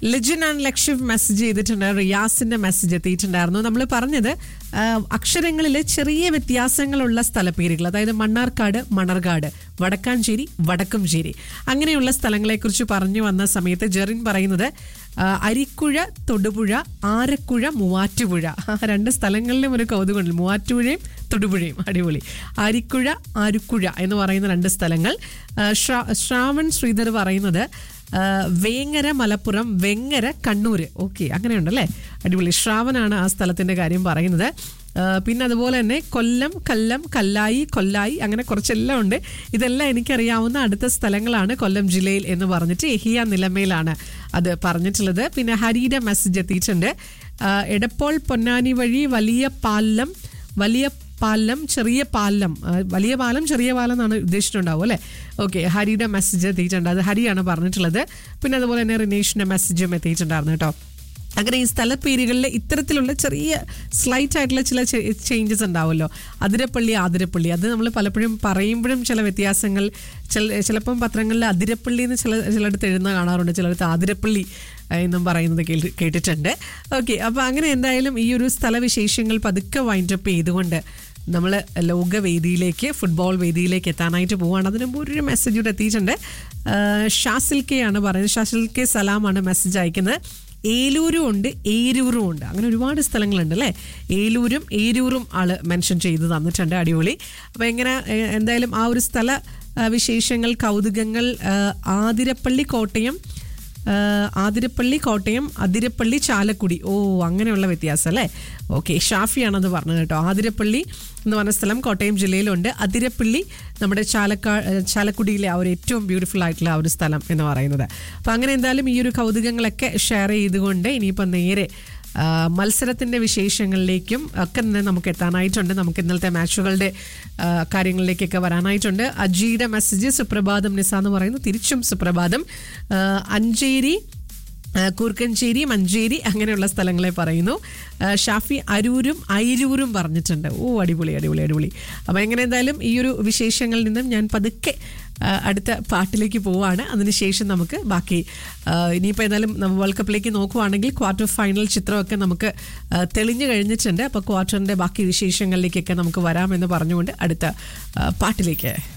Lijin and ലക്ഷ്യം message ചെയ്തിട്ടുണ്ട് റിയാസിന്റെ മെസ്സേജ് എത്തിയിട്ടുണ്ടായിരുന്നു നമ്മൾ പറഞ്ഞത് ആ, അക്ഷരങ്ങളിലെ ചെറിയ വ്യത്യാസങ്ങളുള്ള സ്ഥലപ്പേരുകൾ അതായത് മണ്ണാർക്കാട് മണർകാട് വടക്കാഞ്ചേരി വടക്കുംചേരി അങ്ങനെയുള്ള സ്ഥലങ്ങളെക്കുറിച്ച് പറഞ്ഞു വന്ന സമയത്ത് ജെറിൻ പറയുന്നത് ആ, അരിക്കുഴ തൊടുപുഴ ആരക്കുഴ മൂവാറ്റുപുഴ ആ, രണ്ട് സ്ഥലങ്ങളിലും ഒരു കൗതുകമുണ്ട് മൂവാറ്റുപുഴയും തൊടുപുഴയും അടിപൊളി അരിക്കുഴ ആരുക്കുഴ എന്ന് പറയുന്ന രണ്ട് സ്ഥലങ്ങൾ ആ, ശ്രാ- ശ്രാവൺ ശ്രീധർ പറയുന്നത് ആ, വേങ്ങര മലപ്പുറം വെങ്ങര കണ്ണൂര് ഓക്കെ അങ്ങനെയുണ്ടല്ലേ അടിപൊളി ശ്രാവനാണ് ആ സ്ഥലത്തിന്റെ കാര്യം പറയുന്നത് ആ, പിന്നെ അതുപോലെ തന്നെ കൊല്ലം കല്ലം കല്ലായി കൊല്ലായി അങ്ങനെ കുറച്ചെല്ലാം ഉണ്ട് ഇതെല്ലാം എനിക്കറിയാവുന്ന അടുത്ത സ്ഥലങ്ങളാണ് കൊല്ലം ജില്ലയിൽ എന്ന് പറഞ്ഞിട്ട് എഹിയ നിലമേലാണ് അത് പറഞ്ഞിട്ടുള്ളത് പിന്നെ ഹരിയുടെ മെസ്സേജ് എത്തിയിട്ടുണ്ട് ആ, എടപ്പോൾ പൊന്നാനി വഴി വലിയ പാലം വലിയ പാലം ചെറിയ പാലം ആ, വലിയ പാലം ചെറിയ പാലം എന്നാണ് ഉദ്ദേശിച്ചിട്ടുണ്ടാവും അല്ലേ ഓക്കെ ഹരിയുടെ മെസ്സേജ് എത്തിയിട്ടുണ്ട് അത് ഹരിയാണ് പറഞ്ഞിട്ടുള്ളത് പിന്നെ അതുപോലെ തന്നെ റിനേഷിന്റെ മെസ്സേജും എത്തിയിട്ടുണ്ടായിരുന്നു കേട്ടോ അങ്ങനെ ഈ സ്ഥലപ്പേരുകളിൽ ഇത്തരത്തിലുള്ള ചെറിയ സ്ലൈറ്റ് ആയിട്ടുള്ള ചില ചേഞ്ചസ് ഉണ്ടാവുമല്ലോ അതിരപ്പള്ളി ആതിരപ്പള്ളി അത് നമ്മൾ പലപ്പോഴും പറയുമ്പോഴും ചില വ്യത്യാസങ്ങൾ ചില ചിലപ്പം പത്രങ്ങളിൽ അതിരപ്പള്ളി എന്ന് ചില ചിലയിടത്ത് എഴുതുന്ന കാണാറുണ്ട് ചിലയിടത്ത് ആതിരപ്പള്ളി ഏഹ്, എന്നും പറയുന്നത് കേട്ടി- കേട്ടിട്ടുണ്ട് ഓക്കെ അപ്പോൾ അങ്ങനെ എന്തായാലും ഈ ഒരു സ്ഥലവിശേഷങ്ങൾ പതുക്കെ വൈൻഡപ്പ് ചെയ്തുകൊണ്ട് നമ്മൾ ലോകവേദിയിലേക്ക് ഫുട്ബോൾ വേദിയിലേക്ക് എത്താനായിട്ട് പോവുകയാണ് അതിന് മുമ്പ് ഒരു മെസ്സേജ് കൂടെ എത്തിയിട്ടുണ്ട് ആഹ് ഷാസിൽ കെ ആണ് പറയുന്നത് ഷാസിൽ കെ സലാമാണ് മെസ്സേജ് അയക്കുന്നത് ഏലൂരും ഉണ്ട് ഏരൂരും ഉണ്ട് അങ്ങനെ ഒരുപാട് സ്ഥലങ്ങളുണ്ട് അല്ലേ ഏലൂരും ഏരൂരും ആള് മെൻഷൻ ചെയ്ത് തന്നിട്ടുണ്ട് അടിപൊളി അപ്പോൾ എങ്ങനെ ഏഹ്, എന്തായാലും ആ ഒരു സ്ഥല ആ, വിശേഷങ്ങൾ കൗതുകങ്ങൾ ആ, ആതിരപ്പള്ളി കോട്ടയം ആ, ആതിരപ്പള്ളി കോട്ടയം അതിരപ്പള്ളി ചാലക്കുടി ഓ അങ്ങനെയുള്ള വ്യത്യാസം അല്ലേ ഓക്കെ ഷാഫിയാണത് പറഞ്ഞത് കേട്ടോ ആതിരപ്പള്ളി എന്ന് പറഞ്ഞ സ്ഥലം കോട്ടയം ജില്ലയിലുണ്ട് അതിരപ്പള്ളി നമ്മുടെ ചാലക്കാ ചാലക്കുടിയിലെ ആ ഒരു ഏറ്റവും ബ്യൂട്ടിഫുൾ ആയിട്ടുള്ള ആ ഒരു സ്ഥലം എന്ന് പറയുന്നത് അപ്പം അങ്ങനെ എന്തായാലും ഈ ഒരു കൗതുകങ്ങളൊക്കെ ഷെയർ ചെയ്തുകൊണ്ട് ഇനിയിപ്പോൾ നേരെ ആ, മത്സരത്തിന്റെ വിശേഷങ്ങളിലേക്കും ഒക്കെ തന്നെ നമുക്ക് എത്താനായിട്ടുണ്ട് നമുക്ക് ഇന്നലത്തെ മാച്ചുകളുടെ ആ, കാര്യങ്ങളിലേക്കൊക്കെ വരാനായിട്ടുണ്ട് അജിയുടെ മെസ്സേജ് സുപ്രഭാതം നിസ എന്ന് പറയുന്നു തിരിച്ചും സുപ്രഭാതം ആ, അഞ്ചേരി ആ, കൂർക്കഞ്ചേരി മഞ്ചേരി അങ്ങനെയുള്ള സ്ഥലങ്ങളെ പറയുന്നു ആ, ഷാഫി അരൂരും ഐരൂരും പറഞ്ഞിട്ടുണ്ട് ഓ അടിപൊളി അടിപൊളി അടിപൊളി അപ്പം എങ്ങനെ എന്തായാലും ഈ ഒരു വിശേഷങ്ങളിൽ നിന്നും ഞാൻ പതുക്കെ ആ, അടുത്ത പാട്ടിലേക്ക് പോവാണ് അതിനുശേഷം നമുക്ക് ബാക്കി ആ, ഇനിയിപ്പോൾ ഏതായാലും നമ്മൾ വേൾഡ് കപ്പിലേക്ക് നോക്കുവാണെങ്കിൽ ക്വാർട്ടർ ഫൈനൽ ചിത്രമൊക്കെ നമുക്ക് ആ, തെളിഞ്ഞു കഴിഞ്ഞിട്ടുണ്ട് അപ്പോൾ ക്വാർട്ടറിൻ്റെ ബാക്കി വിശേഷങ്ങളിലേക്കൊക്കെ നമുക്ക് വരാമെന്ന് പറഞ്ഞുകൊണ്ട് അടുത്ത ആ, പാട്ടിലേക്ക്